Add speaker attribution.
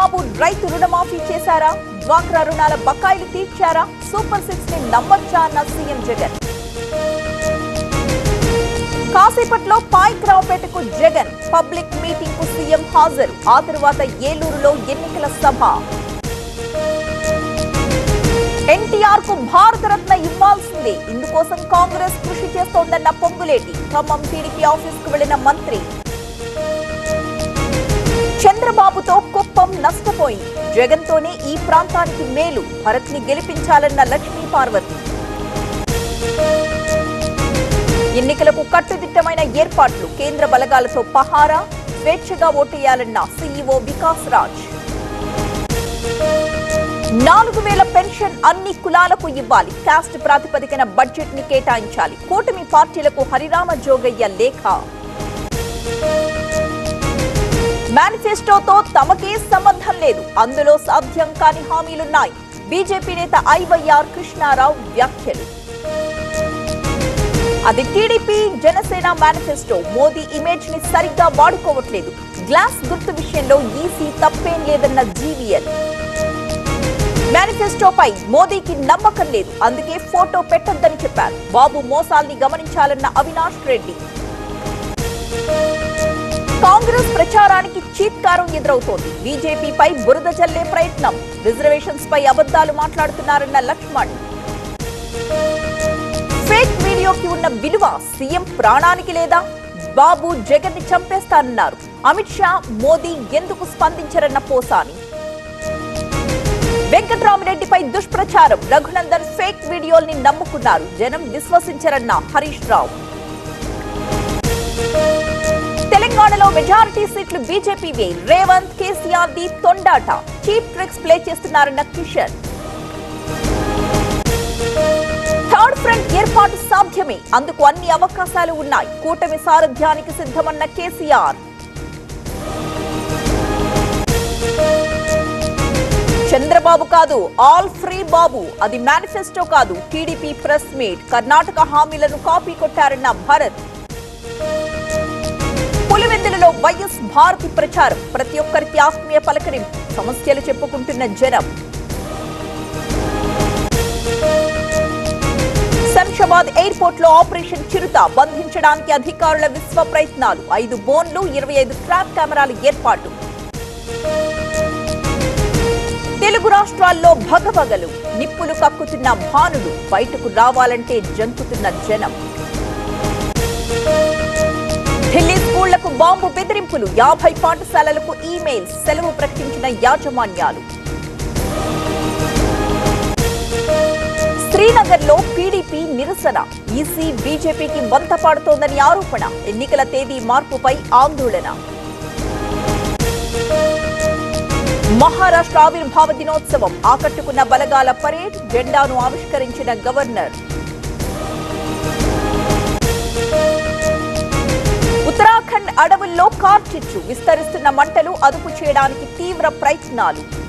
Speaker 1: చంద్రబాబు రైతు రుణమాఫీ చేశారా డ్వాక్రా రుణాల బకాయిలు తీర్చారా సూపర్ సిక్స్ ని నమ్మొచ్చా అన్న సీఎం జగన్ కాసేపట్లో పాయిక్రావుపేటకు జగన్ పబ్లిక్ మీటింగ్ కు సీఎం హాజరు ఆ తరువాత ఏలూరులో ఎన్నికల సభ ఎన్టీఆర్ కు భారతరత్న ఇవ్వాల్సిందే ఇందుకోసం కాంగ్రెస్ కృషి చేస్తోందన్న పొంగులేటి ఖమ్మం టీడీపీ ఆఫీస్ కు వెళ్లిన మంత్రి చంద్రబాబుతో కుప్పం నష్టపోయింది జగన్ తోనే ఈ ప్రాంతానికి మేలు భరత్ ని గెలిపించాలన్న లక్ష్మీ పార్వతి ఎన్నికలకు కట్టుదిట్టమైన ఏర్పాట్లు కేంద్ర బలగాలతో పహారా స్వేచ్ఛగా ఓటేయాలన్న సీఈఓ వికాస్ రాజ్ నాలుగు వేల పెన్షన్ అన్ని కులాలకు ఇవ్వాలి కాస్ట్ ప్రాతిపదికన బడ్జెట్ ని కేటాయించాలి కూటమి పార్టీలకు హరిరామ జోగయ్య లేఖ మేనిఫెస్టోతో తమకే సంబంధం లేదు అందులో సాధ్యం కాని హామీలున్నాయి బీజేపీ నేత ఐవైఆర్ కృష్ణారావు వ్యాఖ్యలు అది TDP Janasena manifesto Modi image ని సరిగ్గా వాడుకోవట్లేదు గ్లాస్ గుర్తు విషయంలో ఈసీ తప్పేం లేదన్న జీవీఎల్ మేనిఫెస్టోపై మోదీకి నమ్మకం లేదు అందుకే ఫోటో పెట్టొద్దని చెప్పారు బాబు మోసాల్ని గమనించాలన్న అవినాష్ రెడ్డి కాంగ్రెస్ ప్రచారానికి చీత్కారం ఎదురవుతోంది బీజేపీపై బురద జల్లే ప్రయత్నం రిజర్వేషన్స్ పై అబద్ధాలు మాట్లాడుతున్నారన్న లక్ష్మణ్ ఫేక్ వీడియోకి ఉన్న విలువ సీఎం ప్రాణానికి లేదా బాబు జగన్ ని చంపేస్తానన్నారు అమిత్ షా మోదీ ఎందుకు స్పందించరన్న పోసాని వెంకట్రామిరెడ్డిపై దుష్ప్రచారం రఘునందన్ ఫేక్ వీడియోల్ని నమ్ముకున్నారు జనం విశ్వసించరన్న హరీష్ రావు తెలంగాణలో మెజారిటీ సీట్లు బీజేపీవే రేవంత్ కేసీఆర్ ది తొండాట చీప్ ట్రిక్స్ ప్లే చేస్తున్నారన్న కిషన్ థర్డ్ ఫ్రంట్ ఏర్పాటు సాధ్యమే అందుకు అన్ని అవకాశాలు ఉన్నాయి కూటమి సారథ్యానికి సిద్ధమన్న కేసీఆర్ చంద్రబాబు కాదు ఆల్ ఫ్రీ బాబు అది మేనిఫెస్టో కాదు టీడీపీ ప్రెస్ మీట్ కర్ణాటక హామీలను కాపీ కొట్టారన్న భరత్ పులివెందులలో వైఎస్ భారతి ప్రచారం ప్రతి ఒక్కరికి ఆత్మీయ పలకరింపు సమస్యలు చెప్పుకుంటున్న జనం శంషాబాద్ ఎయిర్పోర్ట్ లో ఆపరేషన్ చిరుత బంధించడానికి అధికారుల విశ్వ ప్రయత్నాలు ఐదు బోన్లు ఇరవై ఐదు ట్రాప్ కెమెరాల ఏర్పాటు తెలుగు రాష్ట్రాల్లో భగభగలు నిప్పులు కక్కుతున్న భానుడు బయటకు రావాలంటే జంకుతున్న జనం ఢిల్లీ స్కూళ్లకు బాంబు బెదిరింపులు యాభై పాఠశాలలకు ఈమెయిల్ సెలవు ప్రకటించిన యాజమాన్యాలు శ్రీనగర్ లో పీడీపీ నిరసన ఈసీ బీజేపీకి వంత పాడుతోందని ఆరోపణ ఎన్నికల తేదీ మార్పుపై ఆందోళన మహారాష్ట్ర ఆవిర్భావ దినోత్సవం ఆకట్టుకున్న బలగాల పరేడ్ జెండాను ఆవిష్కరించిన గవర్నర్ ఉత్తరాఖండ్ అడవుల్లో కార్చిచ్చు విస్తరిస్తున్న మంటలు అదుపు చేయడానికి తీవ్ర ప్రయత్నాలు